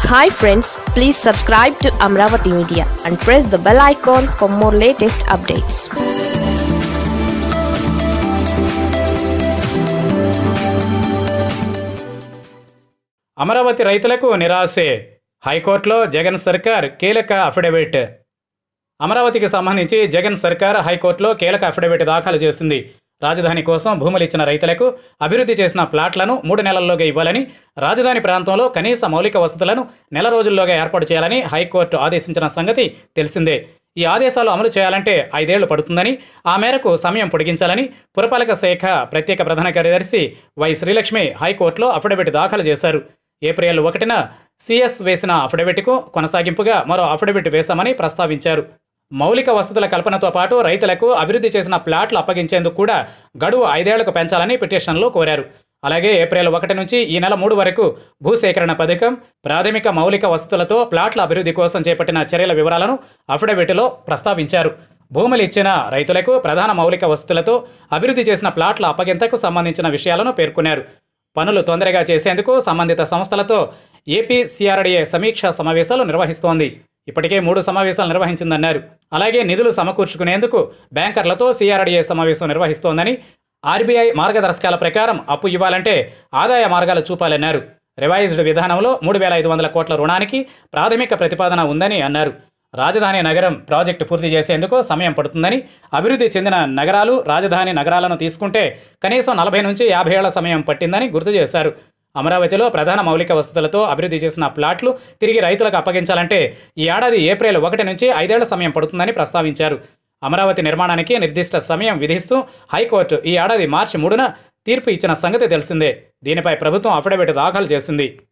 hi friends please subscribe to Amaravati media and press the bell icon for more latest updates Amaravati రైతులకు నిరాశే హైకోర్టులో జగన్ సర్కార్ కీలక అఫిడవిట్ అమరావతికి సంబంధించి జగన్ సర్కార్ హైకోర్టులో కీలక అఫిడవిట్ దాఖలు చేసింది రాజధాని కోసం భూములు ఇచ్చిన రైతులకు అభివృద్ధి చేసిన ప్లాట్లను మూడు నెలల్లోగా ఇవ్వాలని రాజధాని ప్రాంతంలో కనీస మౌలిక వసతులను నెల రోజుల్లోగా ఏర్పాటు చేయాలని హైకోర్టు ఆదేశించిన సంగతి తెలిసిందే ఈ ఆదేశాలు అమలు చేయాలంటే ఐదేళ్లు పడుతుందని ఆ మేరకు సమయం పొడిగించాలని పురపాలక శాఖ ప్రత్యేక ప్రధాన కార్యదర్శి వై శ్రీలక్ష్మి హైకోర్టులో అఫిడవిట్ దాఖలు చేశారు ఏప్రిల్ ఒకటిన సిఎస్ వేసిన అఫిడవిట్కు కొనసాగింపుగా మరో అఫిడవిట్ వేశామని ప్రస్తావించారు మౌలిక వసతుల కల్పనతో పాటు రైతులకు అభివృద్ధి చేసిన ప్లాట్లు అప్పగించేందుకు కూడా గడువు ఐదేళ్లకు పెంచాలని పిటిషన్లో కోరారు అలాగే ఏప్రిల్ ఒకటి నుంచి ఈ నెల మూడు వరకు భూసేకరణ పథకం ప్రాథమిక మౌలిక వసతులతో ప్లాట్ల అభివృద్ధి కోసం చేపట్టిన చర్యల వివరాలను అఫిడవిట్లో ప్రస్తావించారు భూములు ఇచ్చిన రైతులకు ప్రధాన మౌలిక వసతులతో అభివృద్ధి చేసిన ప్లాట్ల అప్పగింతకు సంబంధించిన విషయాలను పేర్కొన్నారు పనులు తొందరగా చేసేందుకు సంబంధిత సంస్థలతో ఏపీ సిఆర్డీఏ సమీక్షా సమావేశాలు నిర్వహిస్తోంది ఇప్పటికే మూడు సమావేశాలు నిర్వహించిందన్నారు అలాగే నిధులు సమకూర్చుకునేందుకు బ్యాంకర్లతో సిఆర్డీఏ సమావేశం నిర్వహిస్తోందని ఆర్బీఐ మార్గదర్శకాల ప్రకారం అప్పు ఇవ్వాలంటే ఆదాయ మార్గాలు చూపాలన్నారు రివైజ్డ్ విధానంలో మూడు వేల ఐదు వందల కోట్ల రుణానికి ప్రాథమిక ప్రతిపాదన ఉందని అన్నారు రాజధాని నగరం ప్రాజెక్టు పూర్తి చేసేందుకు సమయం పడుతుందని అభివృద్ధి చెందిన నగరాలు రాజధాని నగరాలను తీసుకుంటే కనీసం నలభై నుంచి యాభై ఏళ్ల సమయం పట్టిందని గుర్తు చేశారు అమరావతిలో ప్రధాన మౌలిక వసతులతో అభివృద్ధి చేసిన ప్లాట్లు తిరిగి రైతులకు అప్పగించాలంటే ఈ ఏడాది ఏప్రిల్ ఒకటి నుంచి ఐదేళ్ల సమయం పడుతుందని ప్రస్తావించారు అమరావతి నిర్మాణానికి నిర్దిష్ట సమయం విధిస్తూ హైకోర్టు ఈ ఏడాది మార్చి మూడున తీర్పు ఇచ్చిన సంగతి తెలిసిందే దీనిపై ప్రభుత్వం అఫిడవిట్ దాఖలు చేసింది